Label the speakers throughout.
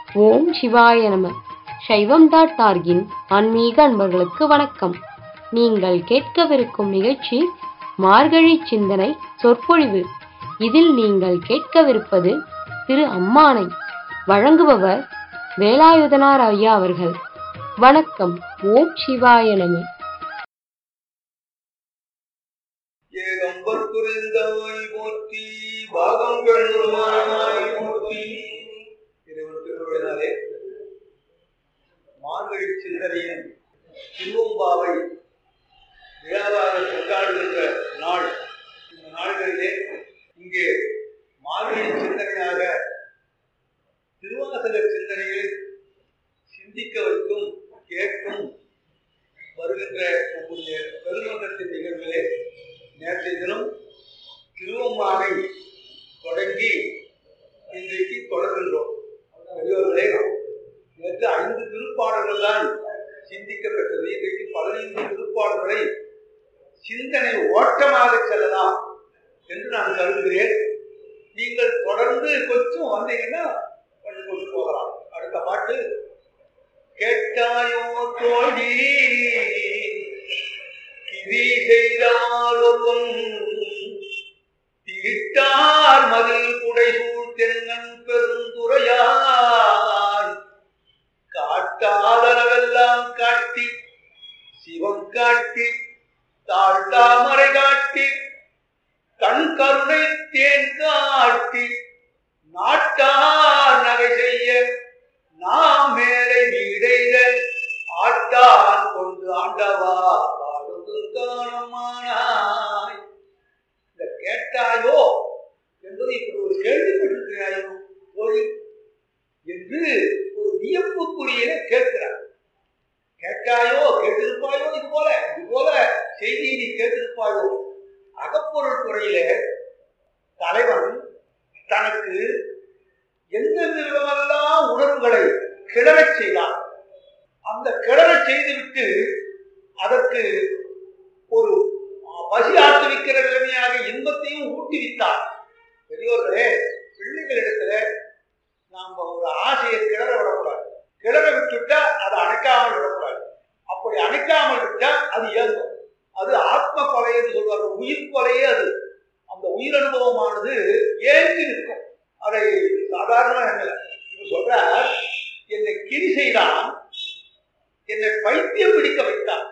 Speaker 1: ஓம் சிவாய நம சைவம் டாட் டார்கின் ஆன்மீக அன்பர்களுக்கு வணக்கம் நீங்கள் கேட்கவிருக்கும் நிகழ்ச்சி மார்கழி சிந்தனை சொற்பொழிவு இதில் நீங்கள் கேட்கவிருப்பது திரு அம்மானை வழங்குபவர் வேலாயுதனார் ஐயா அவர்கள் வணக்கம் ஓம் சிவாய நம
Speaker 2: ஏகம்பர் துறைந்தாய் போற்றி பாகங்கள் போற்றி இறைவன் திருவிழாலே மார்கழி சிந்தனையின் திருவம்பாவை விழாவாக கொண்டாடுகின்ற நாள் இந்த நாள்களிலே இங்கே மார்கழி சிந்தனையாக திருவாசக சிந்தனையை சிந்திக்க வைக்கும் கேட்கும் வருகின்ற நம்முடைய பெருமன்றத்தின் நிகழ்விலே நேற்றைய தினம் திருவம்மானை தொடங்கி இன்றைக்கு தொடர்கின்றோம் பெரியவர்களே நேற்று ஐந்து திருப்பாடல்கள் தான் சிந்திக்கப்பட்டது இன்றைக்கு பதினைந்து திருப்பாடல்களை சிந்தனை ஓட்டமாக செல்லலாம் என்று நான் கருதுகிறேன் நீங்கள் தொடர்ந்து கொஞ்சம் வந்தீங்கன்னா கொஞ்சம் கொண்டு போகலாம் அடுத்த பாட்டு கேட்டாயோ தோழி கிரி செய்தார் ஒருவன் தீட்டார் மதில் குடைசூழ் தென்னன் பெருந்துரையார் காட்டாதளவெல்லாம் காட்டி சிவம் காட்டி தாழ்த்தாமரை காட்டி கண் கருணை தேன் காட்டி நாட்டார் நகை செய்ய நாம் மேலை வீடைத ஆட்டான் கொண்டு ஆண்டவா பாடுது காணமானாய் இந்த கேட்டாயோ என்பது இப்படி ஒரு கேள்விப்பட்டிருக்கிறாயோ தோழி என்று ஒரு வியப்புக்குரிய கேட்கிறார் கேட்டாயோ கேட்டிருப்பாயோ இது போல இது போல செய்தியை நீ கேட்டிருப்பாயோ அகப்பொருள் துறையிலே தலைவன் தனக்கு எந்தெந்த விதமெல்லாம் உணர்வுகளை கிளறச் செய்தான் அந்த கிளறச் செய்துவிட்டு அதற்கு ஒரு பசி ஆட்டுவிக்கிற நிலைமையாக இன்பத்தையும் ஊட்டுவித்தார் பெரியோர்களே பிள்ளைகளிடத்துல நாம் ஒரு ஆசையை கிளற விடக்கூடாது கிளற விட்டுட்டா அதை அணைக்காமல் விடக்கூடாது அப்படி அணைக்காமல் விட்டா அது இயங்கும் அது ஆத்ம கொலை என்று சொல்வாங்க உயிர் கொலையே அது அந்த உயிர் அனுபவமானது ஏங்கி நிற்கும் அதை சாதாரணமா என்னல இவர் சொல்றார் என்னை கிரி செய்தான் என்னை பைத்தியம் பிடிக்க வைத்தான்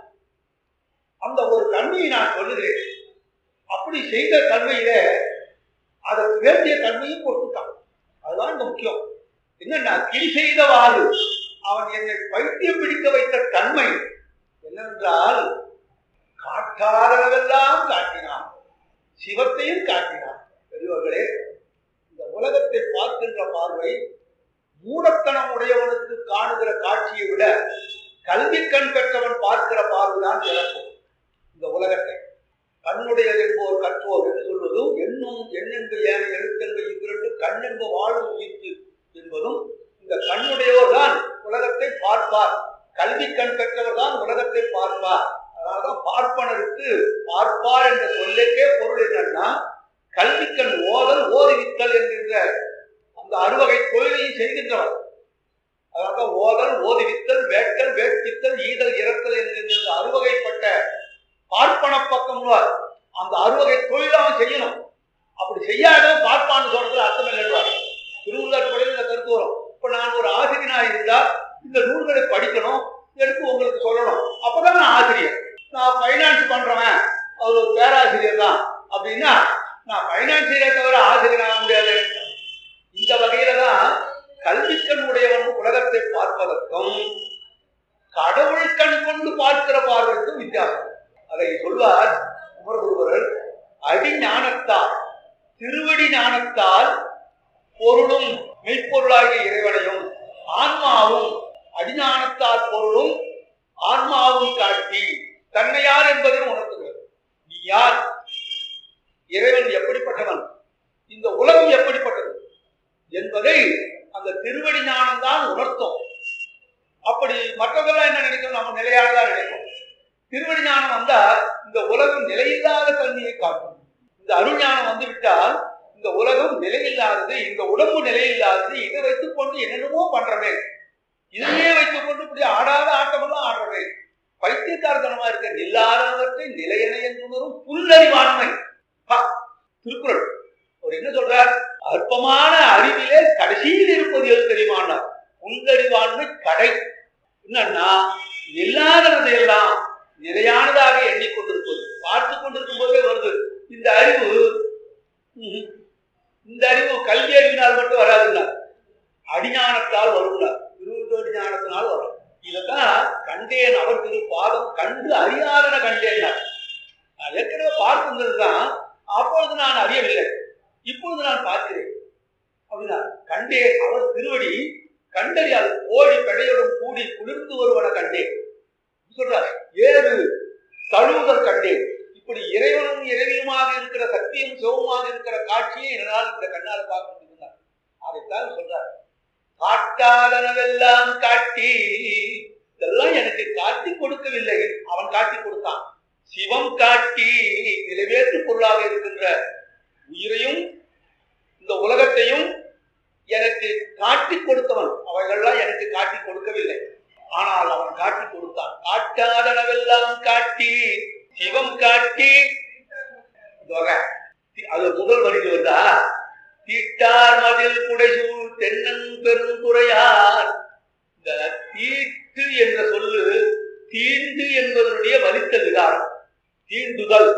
Speaker 2: அந்த ஒரு தன்மையை நான் சொல்லுகிறேன் அப்படி செய்த தன்மையில அதற்கு வேண்டிய தன்மையும் கொடுத்துட்டான் அதுதான் இங்க முக்கியம் என்னன்னா கிரி செய்தவாறு அவன் என்னை பைத்தியம் பிடிக்க வைத்த தன்மை என்னவென்றால் காட்டாதளவெல்லாம் காட்டினான் சிவத்தையும் காட்டினான் பெரியவர்களே இந்த உலகத்தை பார்க்கின்ற பார்வை மூடத்தனம் உடையவனுக்கு காணுகிற காட்சியை விட கல்வி கண் பெற்றவன் பார்க்கிற பார்வைதான் சிறப்பு இந்த உலகத்தை கண்ணுடையது என்போர் கற்றோர் என்று சொல்வதும் எண்ணும் எண்ணென்பு ஏன எழுத்தென்பு இவ்விரண்டு கண்ணென்பு வாழும் உயிர்த்து என்பதும் இந்த கண்ணுடையோர் தான் உலகத்தை பார்ப்பார் கல்வி கண் பெற்றவர் தான் உலகத்தை பார்ப்பார் அதனாலதான் பார்ப்பனருக்கு பார்ப்பார் என்ற சொல்லுக்கே பொருள் என்னன்னா கல்விக்கண் ஓதல் ஓதுவித்தல் என்கின்ற அந்த அறுவகை தொழிலையும் செய்கின்றவர் அதாவது ஓதல் ஓதுவித்தல் வேட்டல் வேட்பித்தல் ஈதல் இறத்தல் என்கின்ற இந்த அறுவகைப்பட்ட பார்ப்பன பக்கம் அந்த அறுவகை தொழில் அவன் செய்யணும் அப்படி செய்யாதவன் பார்ப்பான்னு சொல்றதுல அர்த்தம் இல்லைன்றார் திருவுள்ளாட்டுப்படையில் இந்த கருத்து வரும் இப்ப நான் ஒரு ஆசிரியனா இருந்தா இந்த நூல்களை படிக்கணும் எடுத்து உங்களுக்கு சொல்லணும் அப்பதான் நான் ஆசிரியர் நான் ஃபைனான்ஸ் பண்றவன் அவர் ஒரு பேராசிரியர் தான் அப்படின்னா நான் ஃபைனான்சியரை தவிர ஆசிரியர் ஆக முடியாது இந்த வகையில தான் கல்விக்கண் உடையவன் உலகத்தை பார்ப்பதற்கும் கடவுள் கண் கொண்டு பார்க்கிற பார்வைக்கும் வித்தியாசம் அதை சொல்வார் குமரகுருவரர் அடி ஞானத்தால் திருவடி ஞானத்தால் பொருளும் மெய்ப்பொருளாகிய இறைவனையும் ஆன்மாவும் அடிஞானத்தால் பொருளும் ஆன்மாவும் காட்டி தன்னை யார் என்பதை உணர்த்துகிறது நீ யார் இறைவன் எப்படிப்பட்டவன் இந்த உலகம் எப்படிப்பட்டது என்பதை அந்த திருவடி ஞானம் தான் உணர்த்தும் அப்படி மற்றதெல்லாம் என்ன நினைக்கும் நம்ம நிலையானதான் நினைக்கும் திருவடி ஞானம் வந்தா இந்த உலகம் நிலையில்லாத தன்மையை காட்டும் இந்த அருள் ஞானம் வந்து விட்டால் இந்த உலகம் நிலையில்லாதது இந்த உடம்பு நிலையில்லாதது இதை வைத்துக் கொண்டு என்னென்னமோ பண்றமே இதையே வைத்துக் கொண்டு இப்படி ஆடாத ஆட்டமெல்லாம் ஆடுறமே பைத்தியக்காரத்தனமா இருக்க நில்லாதவற்றை நிலையணை என்றும் புல்லறிவாண்மை பா, திருக்குறள் அவர் என்ன சொல்றார் அற்பமான அறிவிலே கடைசியில் இருப்பது எது தெரியுமானார் புல்லறிவாண்மை கடை என்னன்னா இல்லாததையெல்லாம் நிலையானதாக எண்ணிக்கொண்டிருப்பது பார்த்து கொண்டிருக்கும் போதே வருது இந்த அறிவு ம்ஹும். இந்த அறிவு கல்வி அறிவினால் மட்டும் வராதுன்னா அடிஞானத்தால் வரும்னார் இருபது ஞானத்தினால் வரும் இதைத்தான் கண்டேன் அவர் திரு பாதம் கண்டு அறியாதன கண்டேன்னார் நான் ஏற்கனவே பார்த்திருந்ததுதான் அப்பொழுது நான் அறியவில்லை இப்பொழுது நான் பார்க்கிறேன் அப்படின்னா கண்டேன் அவர் திருவடி கண்டறியாது கோழி பெடையுடன் கூடி குளிர்ந்து வருவன கண்டேன் சொல்றார் ஏறு தழுவுதல் கண்டேன் இப்படி இறைவனும் இறைவியுமாக இருக்கிற சத்தியம் சிவமாக இருக்கிற காட்சியை என்னால் இந்த கண்ணால பார்க்க முடியுதுன்னார் அதைத்தான் சொல்றார் காட்டாதனவெல்லாம் காட்டி இதெல்லாம் எனக்கு காட்டி கொடுக்கவில்லை அவன் காட்டி கொடுத்தான் சிவம் காட்டி நிறைவேற்று பொருளாக இருக்கின்ற உயிரையும் இந்த உலகத்தையும் எனக்கு காட்டி கொடுத்தவன் அவைகள்லாம் எனக்கு காட்டி கொடுக்கவில்லை ஆனால் அவன் காட்டி கொடுத்தான் காட்டாதனவெல்லாம் காட்டி சிவம் காட்டி இதோக, அது முதல் வரிக்கு வந்தா தீட்டார் மதில் குடைசூழ் தென்னன் பெருந்துறையார் இந்த தீட்டு என்ற சொல்லு தீண்டு என்பதனுடைய வலித்த விகாரம் தீண்டுதல்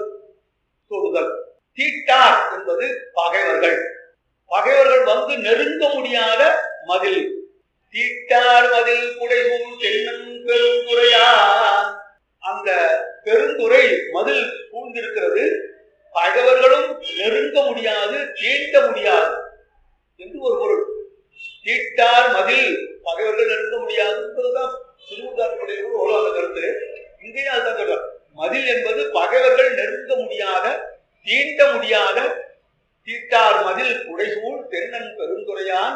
Speaker 2: தொடுதல் தீட்டார் என்பது பகைவர்கள் பகைவர்கள் வந்து நெருங்க முடியாத மதில் தீட்டார் மதில் குடைசூழ் தென்னன் பெருந்துறையார் அந்த பெருந்துறை மதில் சூழ்ந்திருக்கிறது பகைவர்களும் நெருங்க முடியாது தீண்ட முடியாது என்று ஒரு பொருள் தீட்டார் மதில் பகைவர்கள் நெருங்க முடியாது என்பதுதான் திருமுகாற்றுடைய ஒரு அந்த கருத்து இங்கேயும் அதுதான் சொல்றார் மதில் என்பது பகைவர்கள் நெருங்க முடியாத தீண்ட முடியாத தீட்டார் மதில் குடைசூழ் தென்னன் பெருந்துரையான்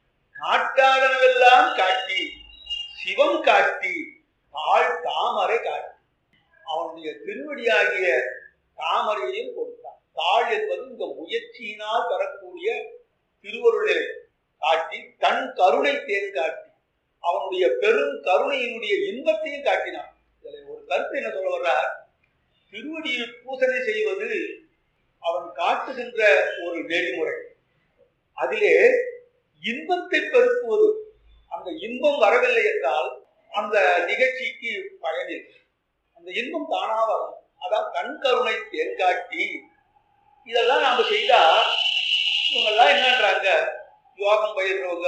Speaker 2: காட்டாதனவெல்லாம் காட்டி சிவம் காட்டி தாழ் தாமரை காட்டி அவனுடைய திருவடியாகிய தாமரையையும் கொடுத்தான் தாழ் என்பது இந்த முயற்சியினால் பெறக்கூடிய திருவருள் நிலை காட்டி தன் கருணை தேன் காட்டி அவனுடைய பெரும் கருணையினுடைய இன்பத்தையும் காட்டினான் இதுல ஒரு கருத்து என்ன சொல்ல வர்றார் திருவடியில் பூசனை செய்வது அவன் காட்டுகின்ற ஒரு நெறிமுறை அதிலே இன்பத்தை பெருக்குவது அந்த இன்பம் வரவில்லை என்றால் அந்த நிகழ்ச்சிக்கு பயனில்லை அந்த இன்பம் தானா வரும் அதான் கண் கருணை தேன்காட்டி இதெல்லாம் நாம செய்தா இவங்கெல்லாம் என்னன்றாங்க யோகம் பயிர்றவங்க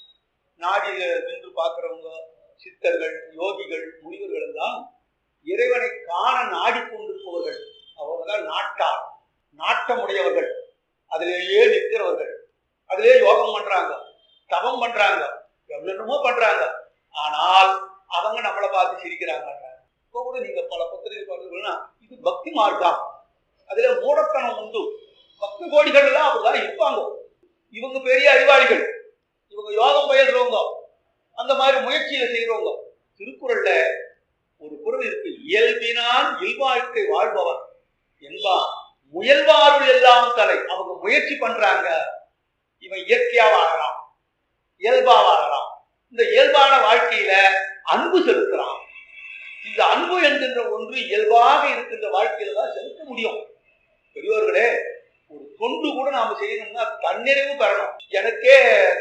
Speaker 2: நாடியில நின்று பார்க்கிறவங்க சித்தர்கள் யோகிகள் முனிவர்கள் எல்லாம் இறைவனை காண நாடிக்கொண்டிருப்பவர்கள் அவர்கள் நாட்டார் நாட்டமுடையவர்கள் அதிலேயே நிற்கிறவர்கள் அதிலே யோகம் பண்றாங்க தவம் பண்றாங்க எவ்வளவு பண்றாங்க ஆனால் அவங்க நம்மளை பார்த்து சிரிக்கிறாங்க இப்போ கூட நீங்க பல பத்திரிகை பார்த்தீங்கன்னா இது பக்தி மார்க்கம் அதுல மூடத்தனம் உண்டு பக்த கோடிகள் எல்லாம் அப்படிதான் இருப்பாங்க இவங்க பெரிய அறிவாளிகள் இவங்க யோகம் பயிர்றவங்க அந்த மாதிரி முயற்சியில செய்யறவங்க திருக்குறள்ல ஒரு குறள் இருக்கு இயல்பினால் இல்வாழ்க்கை வாழ்பவன் என்பா முயல்வாருள் எல்லாம் தலை அவங்க முயற்சி பண்றாங்க இவன் இயற்கையா வாழறான் இயல்பா வாழறான் இந்த இயல்பான வாழ்க்கையில அன்பு செலுத்துறான் இந்த அன்பு என்கின்ற ஒன்று இயல்பாக இருக்கின்ற வாழ்க்கையில தான் செலுத்த முடியும் பெரியவர்களே ஒரு தொண்டு கூட நாம செய்யணும்னா தன்னிறைவு பெறணும் எனக்கே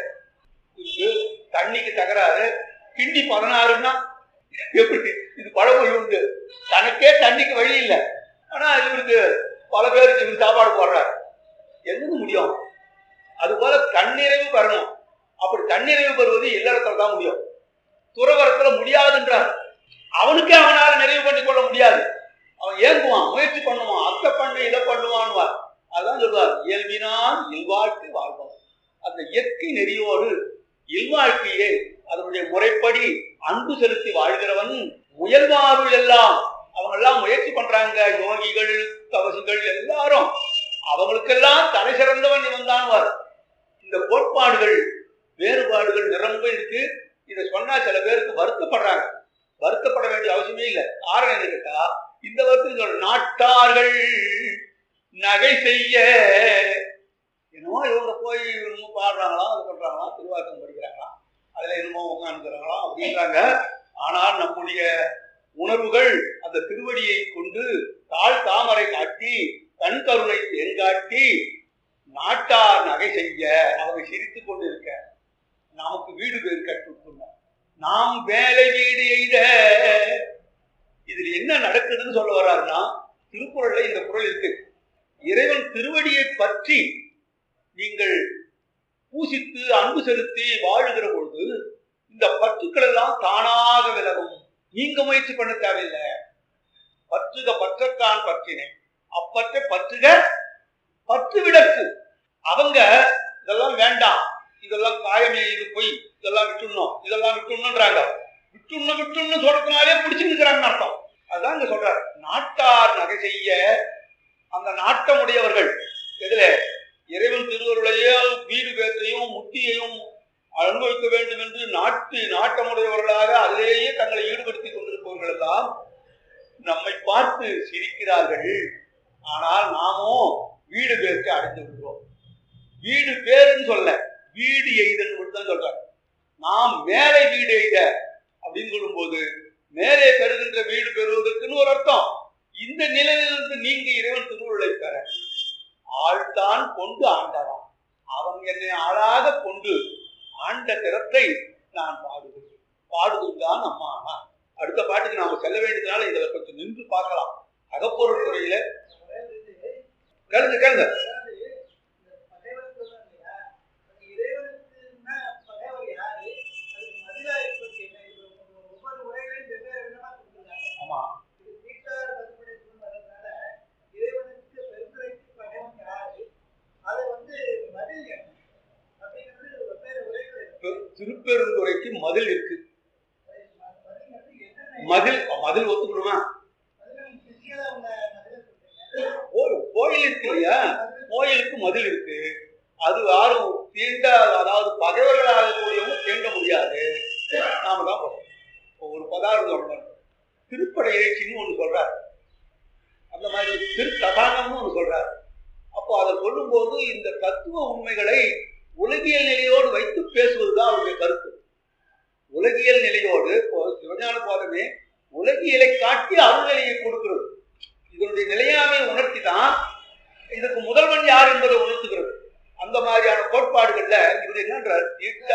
Speaker 2: இருக்கு, தண்ணிக்கு தகராறு கிண்டி பதினாறுன்னா எப்படி இது பழமொழி உண்டு தனக்கே தண்ணிக்கு வழி இல்லை ஆனா இவருக்கு பல பேருக்கு இவர் சாப்பாடு போடுறாரு எதுக்கு முடியும் அதுபோல தன்னிறைவு பெறணும் அப்படி தன்னிறைவு பெறுவது இல்லறத்துல தான் முடியும் துறவரத்துல முடியாதுன்றார் அவனுக்கே அவனால நிறைவு பண்ணி கொள்ள முடியாது அவன் ஏங்குவான் முயற்சி பண்ணுவான் அத்தை பண்ண இதை பண்ணுவான்வார் அதான் சொல்வார் இயல்பினால் இல்வாழ்க்கை வாழ்வான் அந்த இயற்கை நெறியோடு இல்வாழ்க்கையை அதனுடைய முறைப்படி அன்பு செலுத்தி வாழ்கிறவன் முயல்வாருள் எல்லாம் அவங்க எல்லாம் முயற்சி பண்றாங்க யோகிகள் தவசிகள் எல்லாரும் அவங்களுக்கெல்லாம் தலை சிறந்தவன் இவன் தான் இந்த கோட்பாடுகள் வேறுபாடுகள் நிரம்ப இருக்கு இதை சொன்னா சில பேருக்கு வருத்தப்படுறாங்க வருத்தப்பட வேண்டிய அவசியமே இல்லை காரணம் என்ன கேட்டா இந்த வருத்தம் சொல்ற நாட்டார்கள் நகை செய்ய என்ன என்னமோ உட்காந்துக்கிறாங்களாம் அப்படின்றாங்க ஆனால் நம்முடைய உணர்வுகள் அந்த திருவடியை கொண்டு தாழ் தாமரை காட்டி கண் கருணை தேன்காட்டி நாட்டார் நகை செய்ய அவங்க சிரித்துக் கொண்டிருக்க நமக்கு வீடு பேர் கற்றுக்கொள்ள நாம் வேலை வீடு எய்த இதில் என்ன நடக்குதுன்னு சொல்ல வர்றாருன்னா திருக்குறள்ல இந்த குறள் இருக்கு இறைவன் திருவடியை பற்றி நீங்கள் பூசித்து அன்பு செலுத்தி வாழுகிற பொழுது இந்த பற்றுக்கள் எல்லாம் தானாக விலகும் நீங்க முயற்சி பண்ண தேவையில்லை பற்றுக பற்றத்தான் பற்றினேன் அப்பற்ற பற்றுக பற்று விடக்கு அவங்க இதெல்லாம் வேண்டாம் இதெல்லாம் காயமே இது பொய் இதெல்லாம் விட்டுணும் இதெல்லாம் விட்டுணுன்றாங்க விட்டுணும் விட்டுணும் சொல்றதுனாலே பிடிச்சிருக்கிறாங்க அர்த்தம் அதுதான் இங்க சொல்றாரு நாட்டார் நகை செய்ய அந்த நாட்டமுடையவர்கள் எதுல இறைவன் திருவருளையும் வீடு பேற்றையும் முத்தியையும் அனுபவிக்க வேண்டும் என்று நாட்டு நாட்டமுடையவர்களாக அதிலேயே தங்களை ஈடுபடுத்திக் கொண்டிருப்பவர்கள் எல்லாம் நம்மை பார்த்து சிரிக்கிறார்கள் ஆனால் நாமோ வீடு பேருக்கு அடைந்து விடுவோம் வீடு பேருன்னு சொல்ல வீடு எய்தல் மட்டும் தான் சொல்றார் நாம் மேலே வீடு எய்த அப்படின்னு சொல்லும்போது மேலே பெறுகின்ற வீடு பெறுவதற்குன்னு ஒரு அர்த்தம் இந்த நிலையிலிருந்து நீங்க இறைவன் திருவுருளை பெற ஆழ்தான் கொண்டு ஆண்டவன் அவன் என்னை ஆளாக கொண்டு ஆண்ட திறத்தை நான் பாடுகிறேன் பாடுவதுதான் அம்மா ஆனா அடுத்த பாட்டுக்கு நாம செல்ல வேண்டியதுனால இதுல கொஞ்சம் நின்று பார்க்கலாம் அகப்பொருள் துறையில கேளுங்க கேளுங்க ஆமா பெரு- திருப்பெருந்துறைக்கு மதில் இருக்கு மதில் மதில் ஒத்துக்கணுமா கோ- கோயில் இருக்கு இல்லையா கோயிலுக்கு மதில் இருக்கு அது யாரும் தீண்ட அதாவது பகைவர்களாக கூடியவங்க தீண்ட முடியாது நாம தான் போறோம் இப்போ ஒரு பதார்த்தம் சொல்லணும் திருப்படை எழுச்சின்னு ஒண்ணு சொல்றாரு அந்த மாதிரி திருத்தபாகம்னு ஒண்ணு சொல்றாரு அப்போ அதை சொல்லும்போது இந்த தத்துவ உண்மைகளை உலகியல் நிலையோடு வைத்து பேசுவதுதான் அவருடைய கருத்து உலகியல் நிலையோடு இப்போ சிவஞான பாதமே உலகியலை காட்டி அருள்நிலையை கொடுக்கிறது இதனுடைய நிலையாமை உணர்த்தி தான் இதுக்கு முதல்வன் யார் என்பதை உணர்த்துகிறது அந்த மாதிரியான கோட்பாடுகள்ல இவர் என்னன்றார் தீட்டா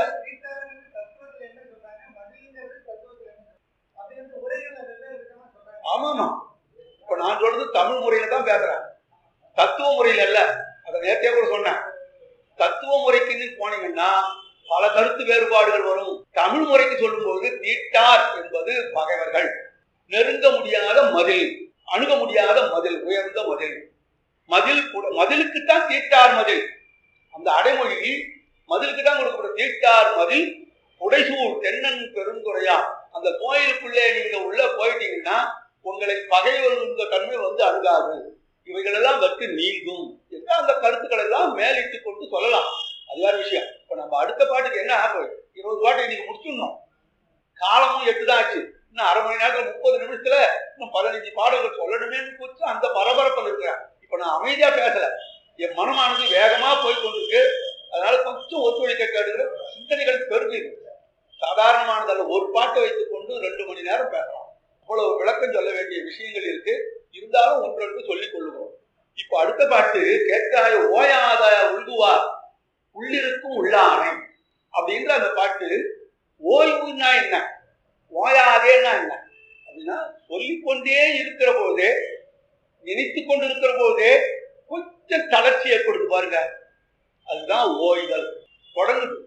Speaker 2: ஆமாமா இப்ப நான் சொல்றது தமிழ் முறையில தான் பேசுறேன் தத்துவ முறையில இல்ல அதை நேற்றே கூட சொன்னேன் தத்துவ முறைக்குன்னு போனீங்கன்னா பல கருத்து வேறுபாடுகள் வரும் தமிழ் முறைக்கு சொல்லும்போது தீட்டார் என்பது பகைவர்கள் நெருங்க முடியாத மதில் அணுக முடியாத மதில் உயர்ந்த மதில் மதில் கூட மதிலுக்குத்தான் தீட்டார் மதில் அந்த அடைமொழி மதிலுக்கு தான் கொடுக்கப்பட்ட தீட்டார் மதில் உடைசூர் தென்னன் பெருந்துறையா அந்த கோயிலுக்குள்ளே நீங்க உள்ள போயிட்டீங்கன்னா உங்களை பகைவர் இந்த தன்மை வந்து அணுகாது இவைகளெல்லாம் வெட்டு நீங்கும் என்று அந்த கருத்துக்களை எல்லாம் மேலிட்டு கொண்டு சொல்லலாம் அது வேற விஷயம் இப்ப நம்ம அடுத்த பாட்டுக்கு என்ன ஆகும் இருபது பாட்டு இன்னைக்கு முடிச்சிடணும் காலமும் எட்டு தான் ஆச்சு இன்னும் அரை மணி நேரத்துல முப்பது நிமிஷத்துல இன்னும் பதினஞ்சு பாடல்கள் சொல்லணுமேன்னு போச்சு அந்த பரபரப்பில் இருக்கிறேன் இப்ப நான் அமைதியா பேசல என் மனமானது வேகமா போய் கொண்டிருக்கு அதனால கொஞ்சம் ஒத்துழைக்க கேடுகிற சிந்தனைகள் பெருகுது சாதாரணமானதல்ல ஒரு பாட்டை வைத்துக் கொண்டு ரெண்டு மணி நேரம் பேசலாம் அவ்வளவு விளக்கம் சொல்ல வேண்டிய விஷயங்கள் இருக்கு இருந்தாலும் ஒன்றொன்று சொல்லிக் கொள்ளுவோம் இப்ப அடுத்த பாட்டு கேட்காய ஓயாத உள்குவார் உள்ளிருக்கும் உள்ளானை அப்படின்ற அந்த பாட்டு ஓய்வுன்னா என்ன ஓயாதேன்னா என்ன அப்படின்னா சொல்லிக்கொண்டே இருக்கிற போதே நினைத்து கொண்டு இருக்கிற போதே கொஞ்சம் தளர்ச்சி ஏற்படுது பாருங்க அதுதான் ஓய்தல் தொடங்குது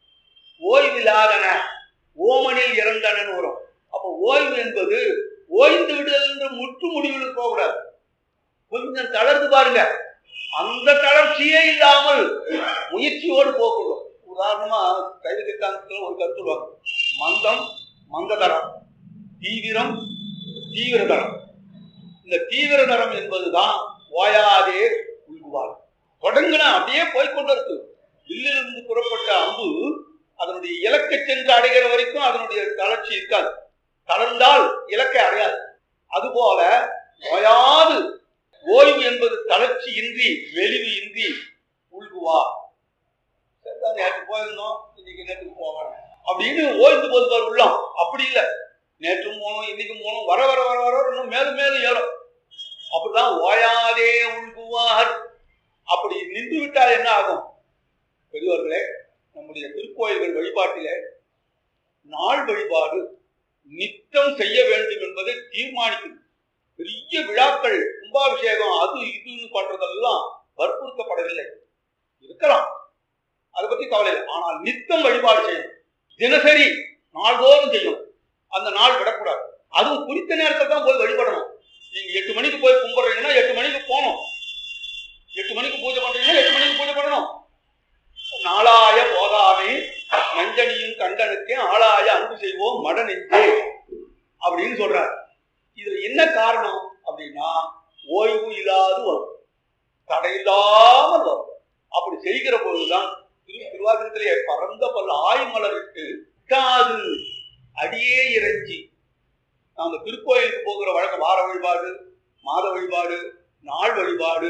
Speaker 2: ஓய்வில்லாதன ஓமனில் இறந்தனன்னு வரும் அப்ப ஓய்வு என்பது ஓய்ந்து விடுதல் என்று முற்று முடிவில் போகக்கூடாது கொஞ்சம் தளர்ந்து பாருங்க அந்த தளர்ச்சியே இல்லாமல் முயற்சியோடு போகணும் உதாரணமா கைது சித்தாந்தத்தில் ஒரு கருத்து சொல்லுவாங்க மந்தம் மந்ததரம் தீவிரம் தீவிரதரம் இந்த தீவிரதரம் என்பதுதான் ஓயாதே உள்குவார் தொடங்கினா அப்படியே போய்கொண்டு இருக்கு வில்லிலிருந்து புறப்பட்ட அம்பு அதனுடைய இலக்கை சென்று அடைகிற வரைக்கும் அதனுடைய தளர்ச்சி இருக்காது தளர்ந்தால் இலக்கை அடையாது அதுபோல ஓயாது ஓய்வு என்பது தளர்ச்சி இன்றி மெலிவு இன்றி உள்குவா சரிதான் நேற்று போயிருந்தோம் இன்னைக்கு நேற்றுக்கு போவேன் அப்படின்னு ஓய்ந்து போதுவார் உள்ளம் அப்படி இல்லை நேற்றும் போனோம் இன்னைக்கும் போனோம் வர வர வர வர இன்னும் மேலும் மேலும் ஏறும் அப்படிதான் ஓயாதே உள்குவார் அப்படி நின்று விட்டால் என்ன ஆகும் பெரியவர்களே நம்முடைய திருக்கோயில்கள் வழிபாட்டிலே நாள் வழிபாடு நித்தம் செய்ய வேண்டும் என்பதை தீர்மானிக்கும் பெரிய விழாக்கள் கும்பாபிஷேகம் அது இதுன்னு பண்றதெல்லாம் வற்புறுத்தப்படவில்லை இருக்கலாம் அதை பத்தி கவலை இல்லை ஆனால் நித்தம் வழிபாடு செய்யணும் தினசரி நாள்தோறும் செய்யணும் அந்த நாள் விடக்கூடாது அதுவும் குறித்த நேரத்தில் தான் போய் வழிபடணும் நீங்க எட்டு மணிக்கு போய் கும்பிடுறீங்கன்னா எட்டு மணிக்கு போகணும் எட்டு மணிக்கு பூஜை பண்றீங்கன்னா எட்டு மணிக்கு பூஜை பண்ணணும் நாளாய போதாமே நஞ்சனியும் கண்டனுக்கே ஆளாய அன்பு செய்வோம் மட நெஞ்சே அப்படின்னு சொல்றார் இதுல என்ன காரணம் அப்படின்னா ஓய்வு இல்லாது வரும் தடையில்லாமல் வரும் அப்படி செய்கிற போதுதான் திரு திருவாதிரத்திலே பரந்த பல ஆய்மலரிட்டு விட்டாது அடியே இறைஞ்சி நாம திருக்கோயிலுக்கு போகிற வழக்கம் வார வழிபாடு மாத வழிபாடு நாள் வழிபாடு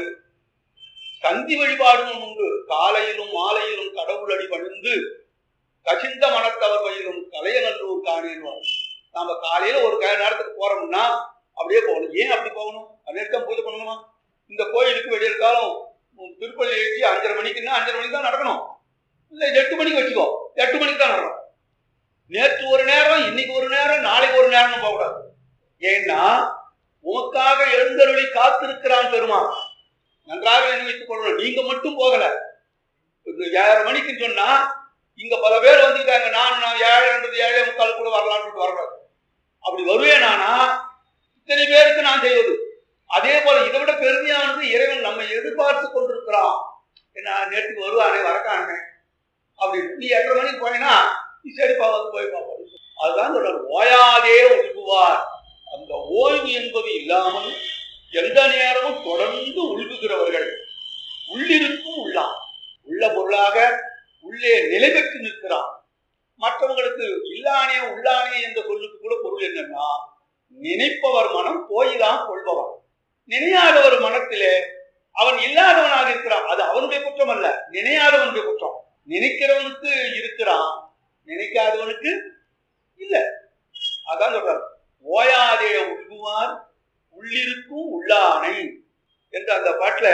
Speaker 2: கந்தி வழிபாடும் உண்டு காலையிலும் மாலையிலும் கடவுள் அடி பணிந்து கசிந்த மனத்தவர் வயிலும் கலையநல்லூர் காணேன்வார் நாம காலையில ஒரு க- நேரத்துக்கு போறோம்னா அப்படியே போகணும் ஏன் அப்படி போகணும் அந்நேரத்தான் பூஜை பண்ணணுமா இந்த கோயிலுக்கு வெளியே காலம் திருப்பதி எழுச்சி அஞ்சரை மணிக்குன்னா அஞ்சரை மணிக்கு தான் நடக்கணும் இல்லை எட்டு மணிக்கு வச்சுக்கோ எட்டு மணிக்கு தான் நடக்கணும் நேற்று ஒரு நேரம் இன்னைக்கு ஒரு நேரம் நாளைக்கு ஒரு நேரம் போகக்கூடாது ஏன்னா உமக்காக எழுந்தருளி காத்திருக்கிறான் பெருமான் நன்றாக நினைத்துக் கொள்ளணும் நீங்க மட்டும் போகல இந்த ஏழரை மணிக்கு சொன்னா இங்க பல பேர் வந்துட்டாங்க நான் நான் ஏழைன்றது ஏழை முக்கால் கூட வரலான்னு வரக்கூடாது அப்படி வருவேன் நானா இத்தனை பேருக்கு நான் செய்வது அதே போல இதை விட பெருமையானது இறைவன் நம்மை எதிர்பார்த்து கொண்டிருக்கிறான் என்ன நேற்றுக்கு வருவானே வரக்கானே அப்படி நீ எட்டரை மணிக்கு போயினா நீ சரிப்பா வந்து போய் பார்ப்போம் அதுதான் சொல்றாரு ஓயாதே ஒழுகுவார் அந்த ஓய்வு என்பது இல்லாமல் எந்த நேரமும் தொடர்ந்து உள்குகிறவர்கள் உள்ளிருக்கும் உள்ளான் உள்ள பொருளாக உள்ளே நிலை பெற்று நிற்கிறான் மற்றவங்களுக்கு இல்லானே உள்ளானே என்ற சொல்லுக்கு கூட பொருள் என்னன்னா நினைப்பவர் மனம் போய்தான் கொள்பவன் நினையாதவர் மனத்திலே அவன் இல்லாதவனாக இருக்கிறான் அது அவனுடைய குற்றம் அல்ல நினையாதவனுடைய குற்றம் நினைக்கிறவனுக்கு இருக்கிறான் நினைக்காதவனுக்கு இல்ல அதான் சொல்றார் ஓயாதே உள்குவார் உள்ளிருக்கும் உள்ளானை என்ற அந்த பாட்டுல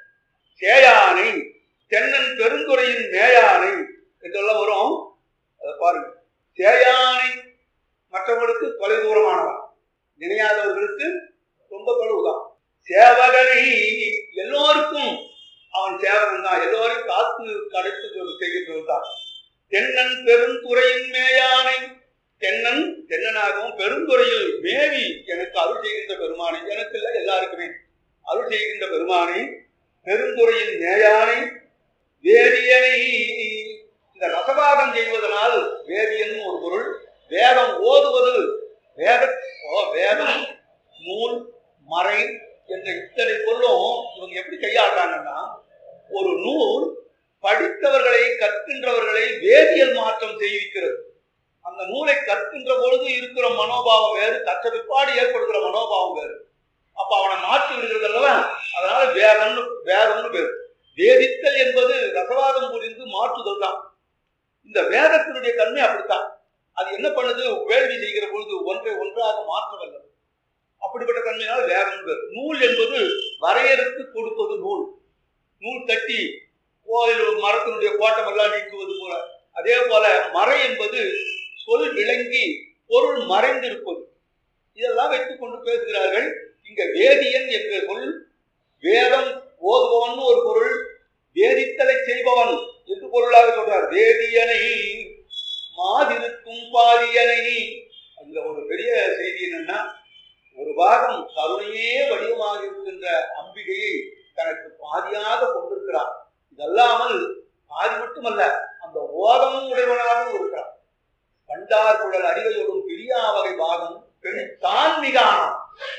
Speaker 2: சேயானை தென்னன் பெருந்துறையின் மேயானை என்றெல்லாம் வரும் அதை பாருங்க சேயானை மற்றவர்களுக்கு தொலை தூரமானவன் நினையாதவர்களுக்கு ரொம்ப தொலைவுதான் சேவகனை எல்லோருக்கும் அவன் சேவகன் தான் எல்லோரையும் காத்து கடைத்து செய்கின்றவன் தான் தென்னன் பெருந்துறையின் மேயானை தென்னன் தென்னனாகவும் பெருந்துறையில் மேவி எனக்கு அருள் செய்கின்ற பெருமானை எனக்கு இல்லை எல்லாருக்குமே அருள் செய்கின்ற பெருமானை பெருந்துறையின் மேயானை வேதியனை இந்த ரசவாதம் செய்வதனால் வேதியன் ஒரு பொருள் வேதம் ஓதுவது வேத ஓ, வேதம் நூல் மறை என்ற இத்தனை பொருளும் இவங்க எப்படி கையாளுறாங்கன்னா ஒரு நூல் படித்தவர்களை கற்கின்றவர்களை வேதியியல் மாற்றம் செய்விக்கிறது அந்த நூலை கற்கின்ற பொழுது இருக்கிற மனோபாவம் வேறு கற்ற பிற்பாடு ஏற்படுகிற மனோபாவம் வேறு அப்ப அவனை மாற்றி விடுகிறது அல்லவா அதனால வேதம்னு வேதம்னு பேரு வேதித்தல் என்பது ரசவாதம் புரிந்து மாற்றுதல் தான் இந்த வேதத்தினுடைய தன்மை அப்படித்தான் அது என்ன பண்ணுது வேள்வி செய்கிற பொழுது ஒன்றை ஒன்றாக மாற்றவல்ல அப்படிப்பட்ட தன்மையினால் வேதம் பேர் நூல் என்பது வரையறுத்து கொடுப்பது நூல் நூல் தட்டி கோயில் மரத்தினுடைய கோட்டம் எல்லாம் நீக்குவது போல அதே போல மறை என்பது சொல் விளங்கி பொருள் மறைந்திருப்பது இதெல்லாம் வைத்துக் கொண்டு பேசுகிறார்கள் இங்க வேதியன் என்ற சொல் வேதம் ஓதுபவன் ஒரு பொருள் வேதித்தலை செய்பவன் என்று பொருளாக சொல்றார் வேதியனை மாதிருக்கும் பாதியனை அந்த ஒரு பெரிய செய்தி என்னன்னா ஒரு பாகம் கருணையே வடிவமாக இருக்கின்ற அம்பிகையை தனக்கு பாதியாக கொண்டிருக்கிறார் இதல்லாமல் பாதி மட்டுமல்ல அந்த ஓதமும் உடையவனாகவும் இருக்கிறார் கண்டார் குழல் அறிவையோடும் பிரியா வகை பாகம் பெண் தான் மிகானான்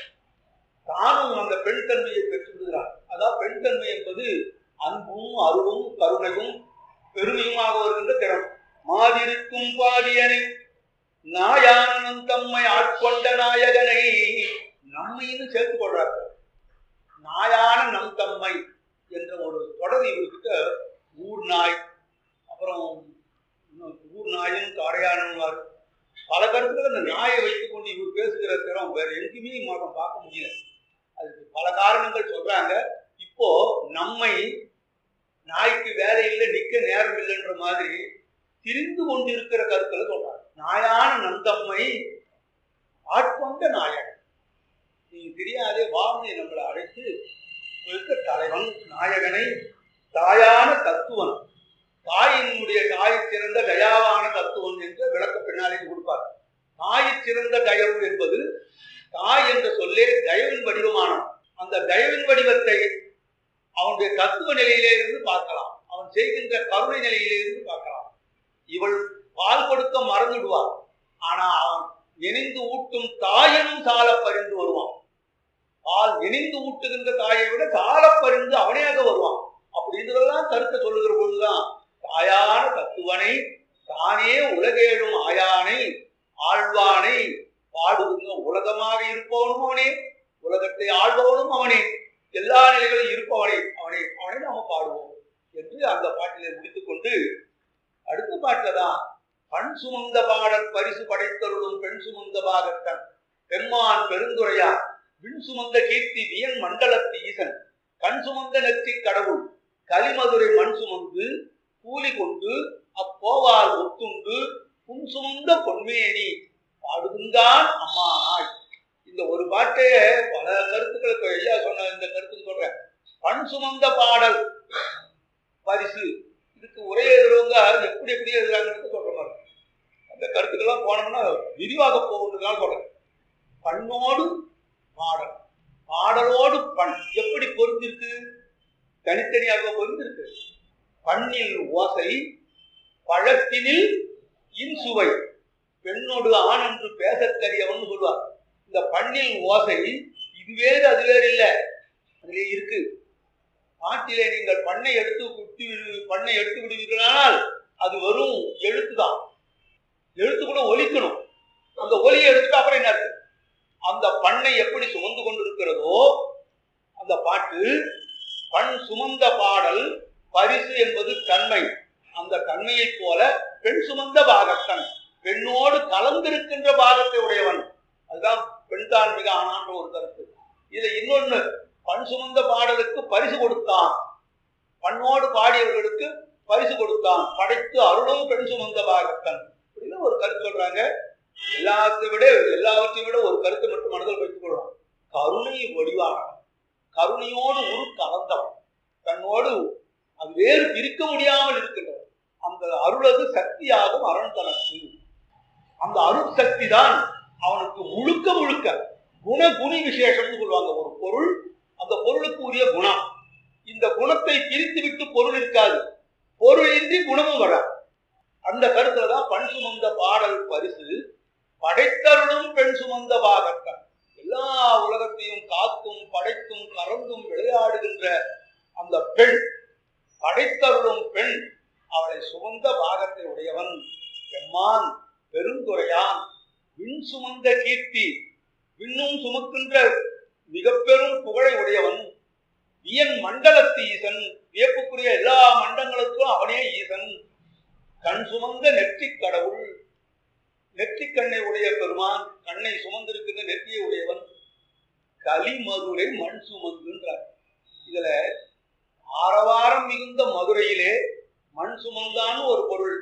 Speaker 2: தானும் அந்த பெண் தன்மையை பெற்றுவிடுகிறார் அதாவது பெண் தன்மை என்பது அன்பும் அருளும் கருணையும் பெருமையுமாக வருகின்ற திறம் மாதிருக்கும் பாதியனை நாயானன் தம்மை ஆட்கொண்ட நாயகனை நம்மைன்னு சேர்த்துக் கொள்றார்கள் நாயான நம் தம்மை என்ற ஒரு தொடர் இவர்கிட்ட ஊர் நாய் அப்புறம் இன்னும் ஊர் நாயும் காடையானுவார் பல கருத்துக்கள் அந்த நாயை வைத்துக் கொண்டு இவர் பேசுகிற திறம் வேற எங்கேயுமே மாதம் பார்க்க முடியல அதுக்கு பல காரணங்கள் சொல்றாங்க இப்போ நம்மை நாய்க்கு வேலை இல்லை நிக்க நேரம் இல்லைன்ற மாதிரி திரிந்து கொண்டிருக்கிற கருத்துல சொல்றாங்க நாயான நந்தம்மை ஆட்கொண்ட நாயகன் நீ தெரியாதே வாமனை நம்மளை அழைத்து இருக்க தலைவன் நாயகனை தாயான தத்துவன் தாயினுடைய தாய் சிறந்த தயாவான தத்துவன் என்று விளக்க பின்னாலே கொடுப்பார் தாய் சிறந்த தயவு என்பது தாய் என்ற சொல்லே தயவின் வடிவமானவன் அந்த தயவின் வடிவத்தை அவனுடைய தத்துவ நிலையிலே இருந்து பார்க்கலாம் அவன் செய்கின்ற கருணை நிலையிலே இருந்து பார்க்கலாம் இவள் பால் கொடுக்க மறந்துடுவார் ஆனா அவன் இணைந்து ஊட்டும் தாயனும் சால பறிந்து வருவான் பால் இணைந்து ஊட்டுகின்ற தாயை விட சால பறிந்து அவனேக வருவான் அப்படின்றதெல்லாம் கருத்தை சொல்லுகிற பொழுதுதான் தாயான தத்துவனை தானே உலகேழும் ஆயானை ஆழ்வானை பாடுகின்ற உலகமாக இருப்பவனும் அவனே உலகத்தை ஆள்பவனும் அவனே எல்லா நிலைகளிலும் இருப்பவனே அவனை அவனை நாம பாடுவோம் என்று அந்த பாட்டிலே முடித்துக் கொண்டு அடுத்த பாட்டில தான் பண் சுமந்த பாடற் பரிசு படைத்தருளும் பெண் சுமந்த பாகத்தன் பெம்மான் பெருந்துரையா விண் சுமந்த கீர்த்தி வியன் மண்டலத்து ஈசன் கண் சுமந்த நெற்றி கடவுள் கலிமதுரை மண் சுமந்து கூலி கொண்டு அப்போவால் ஒத்துண்டு புன் சுமந்த பொன்மேனி பாடுகின்றான் அம்மா நாள் இந்த ஒரு பாட்டையே பல கருத்துக்களுக்கு ஐயா சொன்ன இந்த கருத்துக்கு சொல்றேன் பண் சுமந்த பாடல் பரிசு இதுக்கு உரை எழுதுறவங்க எப்படி எப்படி எழுதுறாங்கன்னு சொல்ற மாதிரி அந்த கருத்துக்கெல்லாம் போனோம்னா விரிவாக போகுன்றதுனால சொல்றேன் பண்ணோடு பாடல் பாடலோடு பண் எப்படி பொருந்திருக்கு தனித்தனியாக பொருந்திருக்கு பண்ணில் ஓசை பழத்தினில் இன்சுவை பெண்ணோடு ஆண் என்று பேசத் தெரியவன் சொல்வார் இந்த பண்ணில் ஓசை இது வேறு அது வேறு இல்லை அதிலே இருக்கு பாட்டிலே நீங்கள் பண்ணை எடுத்து குட்டி பண்ணை எடுத்து விடுவீர்களானால் அது வெறும் எழுத்து தான் எழுத்து கூட ஒலிக்கணும் அந்த ஒலியை எடுத்துட்டு அப்புறம் என்ன இருக்கு அந்த பண்ணை எப்படி சுமந்து கொண்டிருக்கிறதோ அந்த பாட்டு பண் சுமந்த பாடல் பரிசு என்பது தன்மை அந்த தன்மையைப் போல பெண் சுமந்த பாகத்தன் பெண்ணோடு கலந்திருக்கின்ற பாகத்தை உடையவன் அதுதான் பெண் தான் மிக ஆனான்ற ஒரு கருத்து இதுல இன்னொன்னு பண் சுமந்த பாடலுக்கு பரிசு கொடுத்தான் பண்ணோடு பாடியவர்களுக்கு பரிசு கொடுத்தான் படைத்து அருளும் பெண் சுமந்த பாகத்தன் அப்படின்னு ஒரு கருத்து சொல்றாங்க எல்லாத்தை விட எல்லாவற்றையும் விட ஒரு கருத்தை மட்டும் மனதில் வைத்துக் கொள்ளலாம் கருணை வடிவானவன் கருணையோடு உரு கலந்தவன் தன்னோடு அது வேறு பிரிக்க முடியாமல் இருக்கின்றவன் அந்த அருளது சக்தியாகும் அரண் தனக்கு அந்த அருள் சக்தி தான் அவனுக்கு முழுக்க முழுக்க குண குணி விசேஷம்னு சொல்லுவாங்க ஒரு பொருள் அந்த பொருளுக்கு உரிய குணம் இந்த குணத்தை பிரித்து விட்டு பொருள் இருக்காது பொருள் இன்றி குணமும் வராது அந்த கருத்துல தான் பண் சுமந்த பாடல் பரிசு படைத்தருளும் பெண் சுமந்த பாகத்தன் எல்லா உலகத்தையும் காத்தும் படைத்தும் கறந்தும் விளையாடுகின்ற அந்த பெண் படைத்தருளும் பெண் அவளை சுமந்த பாகத்தை உடையவன் பெம்மான் பெருந்துரையான் விண் சுமந்த கீர்த்தி விண்ணும் சுமக்கின்ற மிக பெரும் புகழை உடையவன் வியன் மண்டலத்து ஈசன் வியப்புக்குரிய எல்லா மண்டங்களுக்கும் அவனே ஈசன் கண் சுமந்த நெற்றிக் கடவுள் நெற்றிக் கண்ணை உடைய பெருமான் கண்ணை சுமந்திருக்கின்ற நெற்றியை உடையவன் கலிமதுரை மண் சுமந்துன்றார் இதுல ஆரவாரம் மிகுந்த மதுரையிலே மண் சுமந்தான்னு ஒரு பொருள்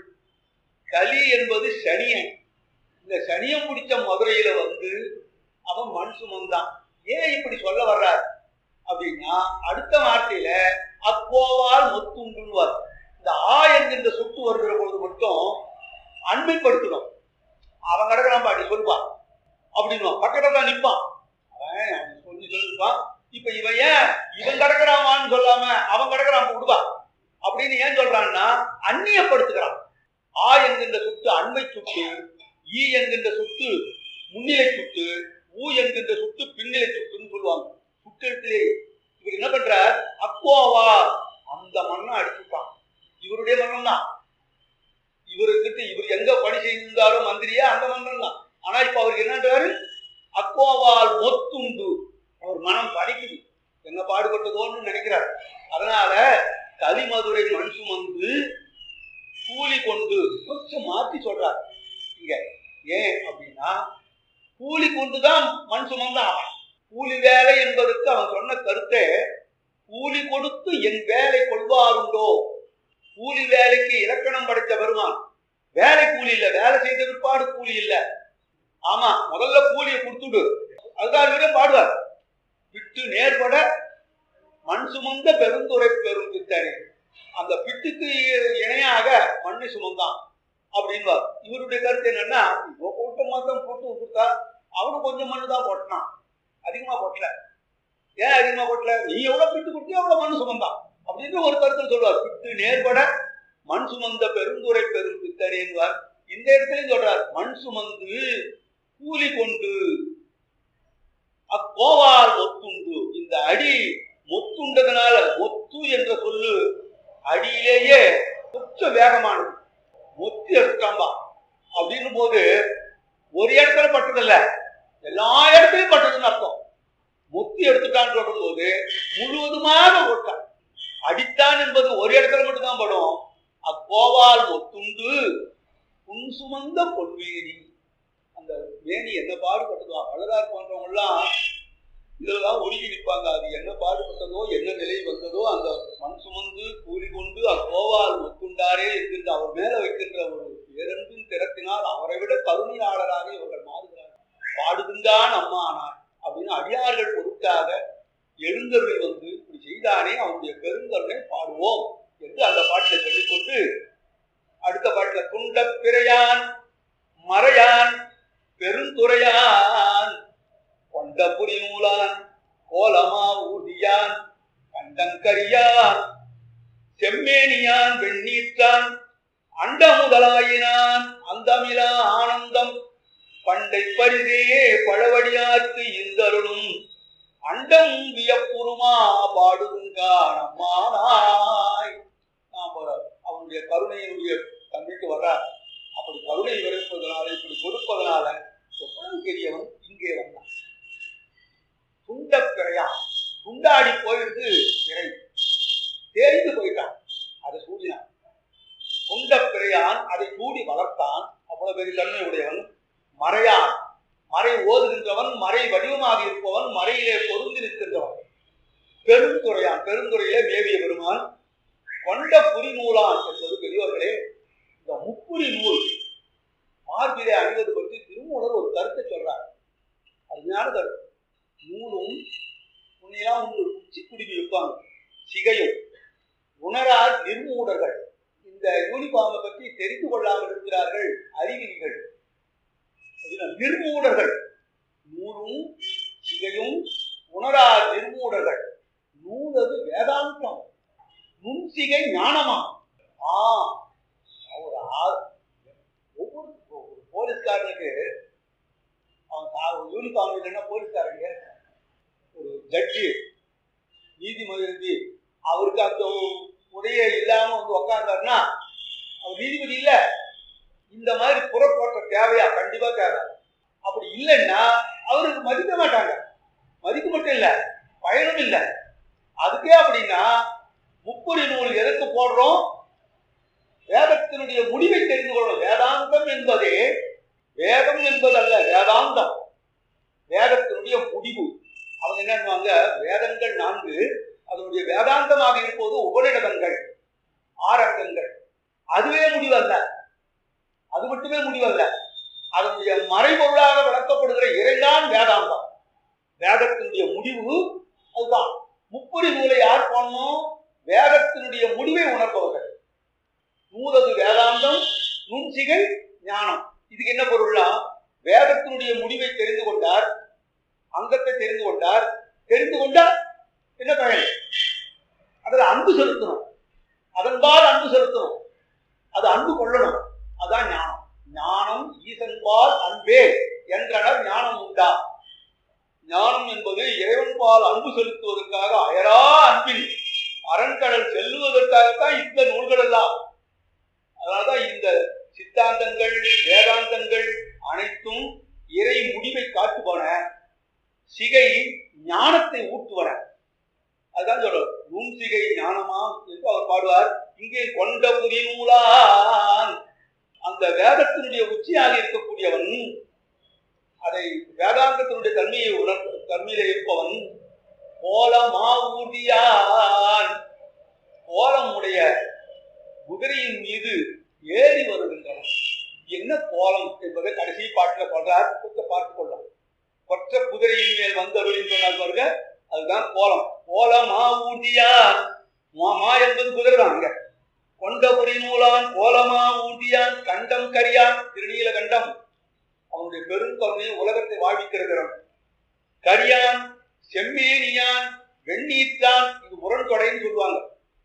Speaker 2: கலி என்பது சனியன் இந்த சனியம் பிடிச்ச மதுரையில வந்து அவன் மண் சுமந்தான் ஏன் இப்படி சொல்ல வர்றார் அப்படின்னா அடுத்த வார்த்தையில அப்போவால் முத்துண்டுவார் இந்த ஆ என்கின்ற சுட்டு வருகிற பொழுது மட்டும் அண்மைப்படுத்தணும் அவன் கிடக்கிறான் பாட்டி சொல்லுவான் அப்படின்வான் பக்கத்துல தான் நிற்பான் அவன் அவன் சொல்லி சொல்லிருப்பான் இப்ப இவன் ஏன் இவன் கிடக்கிறான் சொல்லாம அவன் கிடக்கிறான் விடுவா அப்படின்னு ஏன் சொல்றான்னா அந்நியப்படுத்துகிறான் ஆ என்கின்ற சுட்டு அண்மை சுட்டு ஈ என்கின்ற சுட்டு முன்னிலை சுட்டு ஊ என்கின்ற சுட்டு பின்னிலை சுட்டுன்னு சொல்லுவாங்க சுட்டெழுத்திலே இவர் என்ன பண்றார் அப்போவா அந்த மண்ணை அடிச்சுட்டான் இவருடைய மன்னன் தான் இவருக்கிட்ட இவர் எங்க பணி செய்திருந்தாரோ மந்திரியா அந்த மன்னன் தான் ஆனா இப்ப அவருக்கு என்னன்றாரு அக்கோவால் மொத்துண்டு அவர் மனம் படிக்குது என்ன பாடுபட்டதோன்னு நினைக்கிறார் அதனால கலிமதுரை மண் சுமந்து கூலி கொண்டு கொஞ்சம் மாற்றி சொல்றார் இங்க ஏன் அப்படின்னா கூலி கொண்டுதான் மண் சுமந்தான் அவன். கூலி வேலை என்பதற்கு அவன் சொன்ன கருத்தை கூலி கொடுத்து என் வேலை கொள்வாருண்டோ கூலி வேலைக்கு இலக்கணம் படைத்த பெருமான் வேலை கூலி இல்ல வேலை செய்த பிற்பாடு கூலி இல்ல ஆமா முதல்ல கூலியை கொடுத்துடு அதுதான் இவரே பாடுவார் விட்டு நேர்பட மண் சுமந்த பெருந்துரை பெரும் பித்தனே அந்த பிட்டுக்கு இணையாக மண்ணை சுமந்தான் அப்படின்வார் இவருடைய கருத்து என்னன்னா இவன் கூட்ட மாத்தம் போட்டு கொடுத்தா அவனும் கொஞ்சம் மண்ணு தான் கொட்டினான் அதிகமா கொட்டல ஏன் அதிகமா கொட்டல நீ எவ்வளவு பிட்டு கொடுத்தியோ அவ்வளவு மண்ணு சுமந்தான் அப்படின்னு ஒரு கருத்து சொல்வார் பிட்டு நேர்பட மண் சுமந்த பெருந்துரை பெரும் பித்தனேன்வார் இந்த இடத்துலயும் சொல்றார் மண் சுமந்து கூலி கொண்டு அக்கோவால் ஒத்துண்டு இந்த அடி மொத்துண்டதுனால ஒத்து என்ற சொல்லு அடியிலேயே கொஞ்சம் வேகமானது மொத்தி எடுத்துட்டாம்பா அப்படின்னும் போது ஒரு இடத்துல பட்டதில்ல எல்லா இடத்துலயும் பட்டதுன்னு அர்த்தம் மொத்தி எடுத்துட்டான்னு சொல்லும் போது முழுவதுமாக ஒட்டான் அடித்தான் என்பது ஒரு இடத்துல மட்டும்தான் படும் அக்கோவால் ஒத்துண்டு புன் சுமந்த பொன்வேணி அந்த வேணி என்ன பாடுபட்டதோ வளரார் போன்றவங்க எல்லாம் இதெல்லாம் ஒழுங்கி நிற்பாங்க அது என்ன பாடுபட்டதோ என்ன நிலை வந்ததோ அந்த மண் சுமந்து கூலி கொண்டு அக்கோவால் ஒத்துண்டாரே என்கின்ற அவர் மேல வைக்கின்ற ஒரு பேரன்பின் திறத்தினால் அவரை விட கருணையாளராக இவர்கள் மாறுகிறார்கள் பாடுகின்றான் அம்மா ஆனார் அப்படின்னு அடியார்கள் பொருட்டாக எழுந்தருளி வந்து இப்படி செய்தானே அவனுடைய பெருங்கருணை பாடுவோம் என்று அந்த பாட்டில் சொல்லிக்கொண்டு அடுத்த பாட்டுல துண்ட பிறையான் மறையான் பெருந்துறையான் கொண்ட புரிநூலான் கோலமா ஊதியான் கண்டங்கரியான் செம்மேனியான் வெண்ணீற்றான் அண்ட முதலாயினான் அந்தமிலா ஆனந்தம் பண்டை பரிதே பழவடியார்க்கு இந்தருளும் அண்டம் வியப்புருமா பாடுதுங்கானம்மானாய் நாம அவனுடைய கருணையினுடைய தன்மைக்கு வர்றார் அப்படி கருணை விரைப்பதனால இப்படி கொடுப்பதனால எவ்வளவு பெரியவன் இங்கே வந்தான் துண்ட பிறையான் துண்டாடி போயிட்டு பிறை தேய்ந்து போயிட்டான் அதை சூடினான் துண்ட பிறையான் அதை சூடி வளர்த்தான் அவ்வளவு பெரிய தன்மை உடையவன் மறையான் மறை ஓதுகின்றவன் மறை வடிவமாக இருப்பவன் மறையிலே பொருந்தி நிற்கின்றவன் பெருந்துறையான் பெருந்துறையிலே மேவிய பெருமான் கொண்ட புரி நூலான் என்பது பெரியவர்களே இந்த முப்புரி நூல் மார்பிலே அணிவது பற்றி திருமூலர் ஒரு கருத்தை சொல்றார் அருமையான கருத்து நூலும் முன்னையெல்லாம் உண்டு உச்சி குடிவி வைப்பாங்க சிகையும் உணரார் நிர்மூடர்கள் இந்த யூனிஃபார்மை பற்றி தெரிந்து கொள்ளாமல் இருக்கிறார்கள் அறிவிலிகள் அதுல நிர்மூடர்கள் நூலும் சிகையும் உணரார் நிர்மூடர்கள் நூலது வேதாந்தம் நுண்சிகை ஞானமா ஆ ஒரு ஆ- ஒவ்வொரு ஒரு போலீஸ்காரனுக்கு அவன் சா- ஒரு யூனிஃபார்ம் இல்லைன்னா போலீஸ்காரங்க ஒரு ஜட்ஜி நீதிமன்ற அவருக்கு அந்த உடைய இல்லாம வந்து உக்காந்தாருன்னா அவர் நீதிபதி இல்ல இந்த மாதிரி புறப்போட்ட தேவையா கண்டிப்பா தேவை அப்படி இல்லைன்னா அவருக்கு மதிக்க மாட்டாங்க மதிக்க மட்டும் இல்ல பயனும் இல்ல அதுக்கே அப்படின்னா முப்பொறி நூல் எதற்கு போடுறோம் வேதத்தினுடைய முடிவை தெரிந்து கொள்ளணும் வேதாந்தம் என்பதே வேதம் என்பதல்ல வேதாந்தம் வேதத்தினுடைய முடிவு அவங்க என்ன பண்ணுவாங்க வேதங்கள் நான்கு அதனுடைய வேதாந்தமாக இருப்பது உபநிடதங்கள் ஆரங்கங்கள் அதுவே முடிவல்ல அது மட்டுமே முடிவல்ல அதனுடைய மறைபொருளாக விளக்கப்படுகிற இறைதான் வேதாந்தம் வேதத்தினுடைய முடிவு அதுதான் முப்பொறி நூலை யார் போடணும் வேதத்தினுடைய முடிவை உணர்பவர்கள் நூலது வேதாந்தம் நுண்சிகை ஞானம் இதுக்கு என்ன பொருள்னா வேதத்தினுடைய முடிவை தெரிந்து கொண்டார் அங்கத்தை தெரிந்து கொண்டார் தெரிந்து கொண்டார் என்ன பயன் அதுல அன்பு செலுத்தணும் அதன்பால் அன்பு செலுத்தணும் அது அன்பு கொள்ளணும் அதான் ஞானம் ஞானம் ஈசன்பால் அன்பே என்றனர் ஞானம் உண்டா ஞானம் என்பது இறைவன்பால் அன்பு செலுத்துவதற்காக அயரா அன்பில் அரண்கடல் செல்லுவதற்காகத்தான் இந்த நூல்கள் எல்லாம் அதனால்தான் இந்த சித்தாந்தங்கள் வேதாந்தங்கள் அனைத்தும் இறை முடிவை காட்டுபன சிகை ஞானத்தை ஊட்டுவன அதுதான் சொல்றார் நுண் சிகை ஞானமாம் என்று அவர் பாடுவார் இங்கே கொண்ட புரி நூலான் அந்த வேதத்தினுடைய உச்சியாக இருக்கக்கூடியவன் அதை வேதாந்தத்தினுடைய தன்மையை உணர் தன்மையில இருப்பவன் கோலமா ஊதியான் கோலம் உடைய குதிரையின் மீது ஏறி வருகின்றவன் என்ன கோலம் என்பதை கடைசி பாட்டுல சொல்றார் கொஞ்சம் பார்த்து கொள்ளலாம் கொற்ற குதிரையின் மேல் வந்தவர்கள் சொன்னார் பாருங்க அதுதான் கோலம் கோலமா ஊதியான் மா என்பது குதிரை தான் அங்க கொண்டபுரி நூலான் கோலமா ஊதியான் கண்டம் கரியான் திருநீல கண்டம் அவனுடைய பெருங்கருணையை உலகத்தை வாழ்விக்கிறவன் கரியான் செம்மேனியான் வெண்ணீத்தான் இது முரண்தொடைன்னு சொல்லுவாங்க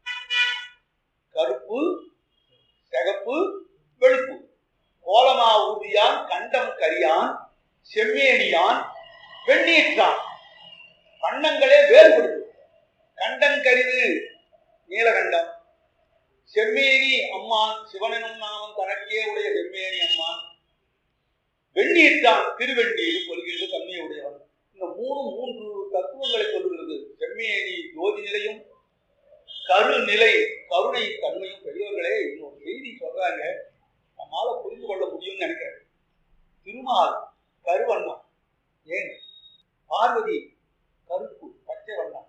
Speaker 2: கருப்பு சிகப்பு வெளுப்பு கோலமா ஊதியான் கண்டம் கரியான் செம்மேனியான் வெண்ணீற்றான் வண்ணங்களே வேறுபடுது கண்டம் கரிது நீலகண்டம் செம்மேனி அம்மான் சிவனனும் நாமம் தனக்கே உடைய செம்மேனி அம்மான் வெண்ணீர்தான் திருவெண்ணீர் கொள்கின்ற தன்மையுடையவன் இந்த மூணு மூன்று தத்துவங்களை சொல்லுகிறது செம்மேனி ஜோதி நிலையும் கருநிலை கருணை தன்மையும் பெரியவர்களே இன்னொரு செய்தி சொல்றாங்க நம்மால புரிந்து கொள்ள முடியும்னு நினைக்கிறேன் திருமால் கருவண்ணம் ஏன் பார்வதி கருப்பு பச்சை வண்ணம்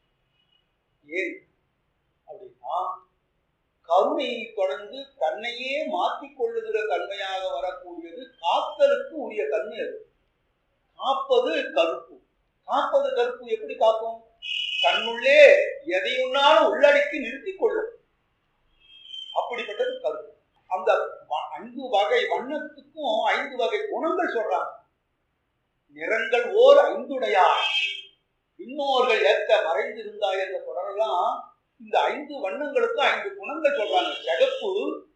Speaker 2: ஏன் அப்படின்னா கருணையை தொடர்ந்து தன்னையே மாற்றிக் கொள்ளுகிற தன்மையாக வரக்கூடியது காத்தலுக்கு உரிய தன்மை அது காப்பது கருப்பு காப்பது கருப்பு எப்படி காக்கும் தன்னுள்ளே எதையுன்னாலும் உள்ளடக்கி நிறுத்திக் கொள்ளும் அப்படிப்பட்டது கருப்பு அந்த வ- ஐந்து வகை வண்ணத்துக்கும் ஐந்து வகை குணங்கள் சொல்றாங்க நிறங்கள் ஓர் ஐந்துடையார் இன்னோர்கள் ஏற்ற மறைந்திருந்தாய் என்ற தொடரெல்லாம் இந்த ஐந்து வண்ணங்களுக்கும் ஐந்து குணங்கள் சொல்றாங்க சிகப்பு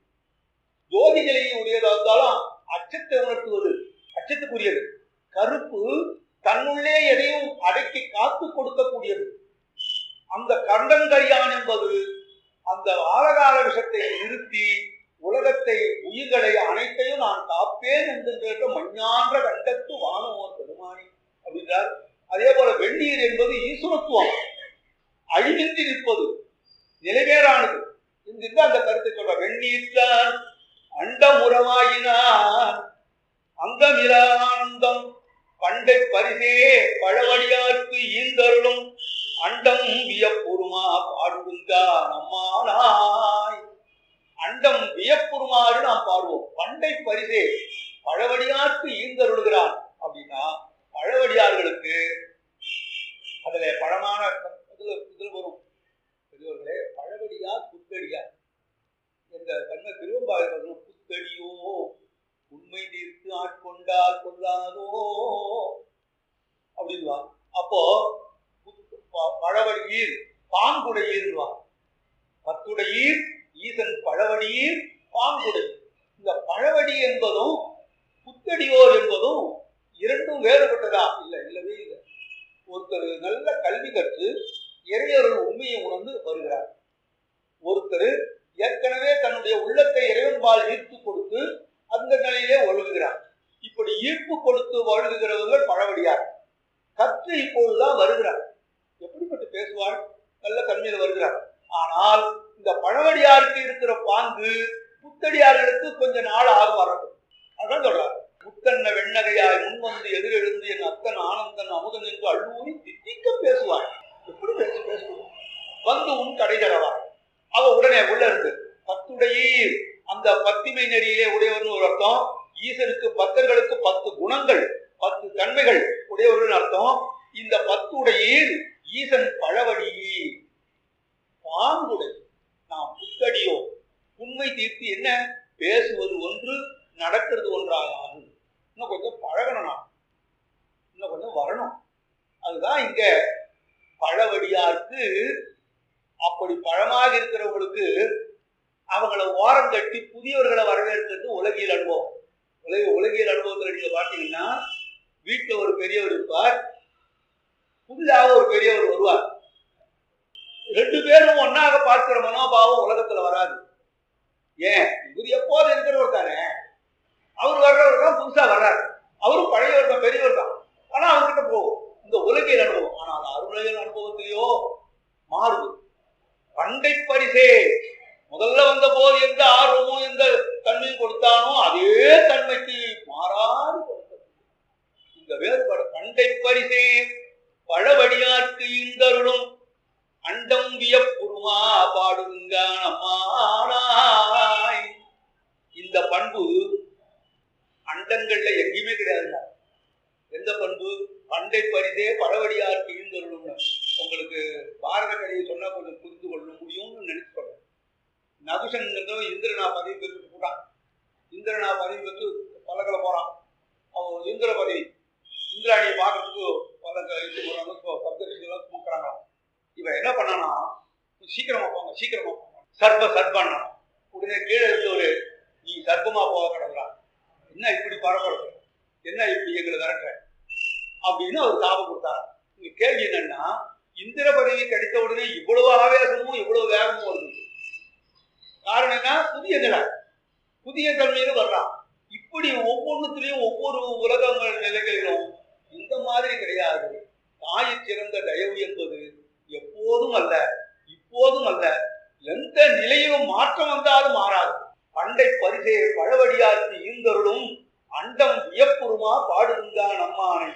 Speaker 2: ஜோதி நிலையை உடையதா இருந்தாலும் அச்சத்தை உணர்த்துவது அச்சத்துக்குரியது கருப்பு தன்னுள்ளே எதையும் அடக்கி காத்து கொடுக்கக்கூடியது அந்த கண்டங்கரியான் என்பது அந்த ஆலகால விஷத்தை நிறுத்தி உலகத்தை உயிர்களை அனைத்தையும் நான் காப்பேன் என்கின்ற மஞ்ஞான்ற கண்டத்து வானவோர் பெருமானி அப்படின்றார் அதே போல வெந்நீர் என்பது ஈஸ்வரத்துவம் அழிவின்றி நிற்பது நிலைவேறானது இந்த அந்த கருத்தை சொல்ற வெந்நீர்தான் அண்டமுறவாயினான் அங்கமிலானந்தம் பண்டை பரிசே பழவடியார்க்கு ஈந்தருளும் அண்டம் வியப்புருமா பாடுகுங்கா நம்மானாய் அண்டம் வியப்புருமாறு நாம் பாடுவோம் பண்டை பரிசே பழவடியார்க்கு ஈந்தருளுகிறான் அப்படின்னா பழவடியார்களுக்கு அதுல பழமான இதுல இதுல வரும் பெரியவர்களே பழவடியார் புத்தடியார் என்ற தன்மை திருவம்பாளர்கள் புத்தடியோ உண்மை தீர்த்து ஆட்கொண்டால் கொள்ளாதோ அப்படின்வான் அப்போ புத்- ப- பழவடியீர் பாங்குடையீர்வான் பத்துடையீர் ஈசன் பழவடியீர் பாங்குடை இந்த பழவடி என்பதும் புத்தடியோர் என்பதும் இரண்டும் வேறுபட்டதா இல்லை இல்லவே இல்லை ஒருத்தர் நல்ல கல்வி கற்று இறையொருள் உண்மையை உணர்ந்து வருகிறார் ஒருத்தர் ஏற்கனவே தன்னுடைய உள்ளத்தை இறைவன்பால் ஈர்த்து கொடுத்து அந்த நிலையிலே ஒழுகுகிறார் இப்படி ஈர்ப்பு கொடுத்து ஒழுகுகிறவர்கள் பழவடியார் கற்று இப்பொழுதுதான் வருகிறார் எப்படிப்பட்டு பேசுவார் நல்ல தன்மையில் வருகிறார் ஆனால் இந்த பழவடியாருக்கு இருக்கிற பாங்கு புத்தடியார்களுக்கு கொஞ்ச நாள் ஆகும் வரட்டும் அதான் சொல்றாரு முத்தன்ன வெண்ணகையாய் முன் வந்து எதிரெழுந்து என் அத்தன் ஆனந்தன் அமுதன் என்று அள்ளூரி தித்திக்க பேசுவார் எப்படி பேச பேசுவோம் வந்து உன் கடை தரவார் அவ உடனே உள்ள இருந்து பத்துடையீர் அந்த பத்திமை நெறியிலே உடையவர்னு ஒரு அர்த்தம் ஈசனுக்கு பக்தர்களுக்கு பத்து குணங்கள் பத்து தன்மைகள் உடையவர்கள் அர்த்தம் இந்த பத்துடையீர் ஈசன் பழவடி பாங்குடை நாம் புத்தடியோ உண்மை தீர்த்து என்ன பேசுவது ஒன்று நடக்கிறது ஒன்றாகாது இன்னும் கொஞ்சம் பழகணும் நாம் இன்னும் கொஞ்சம் வரணும் அதுதான் இங்க பழவடியாருக்கு அப்படி பழமாக இருக்கிறவங்களுக்கு அவங்கள ஓரம் கட்டி புதியவர்களை வரவேற்கிறது உலகியல் அனுபவம் உலக உலகியல் அனுபவத்தில் நீங்க பார்த்தீங்கன்னா வீட்டில் ஒரு பெரியவர் இருப்பார் புதிதாக ஒரு பெரியவர் வருவார் ரெண்டு பேரும் ஒன்னாக பார்க்கிற மனோபாவம் உலகத்துல வராது ஏன் இவர் எப்போது இருக்கிறவர் தானே அவர் வர்றவர் தான் புதுசா வர்றாரு அவரும் பழையவர் தான் பெரியவர் தான் ஆனா அவர்கிட்ட போகும் இந்த உலகியல் அனுபவம் ஆனால் அருளையல் அனுபவத்திலேயோ மாறுது பண்டை பரிசே முதல் பண்டை பரிசே பழவடியார்க்கு இந்தருளும் அண்டம் வியப்புருமா பாடுங்க நம்மானாய் இந்த பண்பு அண்டங்கள்ல எங்கேயுமே கிடையாதுங்க எந்த பண்பு பண்டை பரிசே பழவடியார்க்கு இந்தருளும்னு உங்களுக்கு பாரத கதையை சொன்னா கொஞ்சம் புரிந்து கொள்ள முடியும்னு நினைச்சு சொல்றேன் நகுஷன் இந்திரனா பதவி பெற்று போட்டான் இந்திரனா பதவி பெற்று பல்லக்கில் போறான் அவன் இந்திர பதவி இந்திராணியை பார்க்கறதுக்கு பல்லக்க இது போறாங்க சப்தரிஷிகளாம் சுமக்கிறாங்களாம் இவன் என்ன பண்ணானா சீக்கிரமா போங்க சீக்கிரமா போங்க சர்ப்ப சர்ப்பானா உடனே கீழே இருந்தவர் நீ சர்ப்பமா போக கிடக்குறான் என்ன இப்படி பரப்படுற என்ன இப்படி எங்களை விரட்டுற அப்படின்னு அவர் தாபம் கொடுத்தார் இங்க கேள்வி என்னன்னா இந்திர பதவி கிடைத்த உடனே இவ்வளவு ஆவேசமும் இவ்வளவு வேகமும் வருது காரணம் என்ன புதிய நிலை புதிய தன்மையில வர்றான் இப்படி ஒவ்வொன்றுத்திலையும் ஒவ்வொரு உலகங்கள் நிலைகளிலும் இந்த மாதிரி கிடையாது தாய் சிறந்த தயவு என்பது எப்போதும் அல்ல இப்போதும் அல்ல எந்த நிலையிலும் மாற்றம் வந்தாலும் மாறாது பண்டை பரிசை பழவடியார்க்கு ஈந்தருளும் அண்டம் வியப்புறுமா பாடுதுங்கா நம்மானை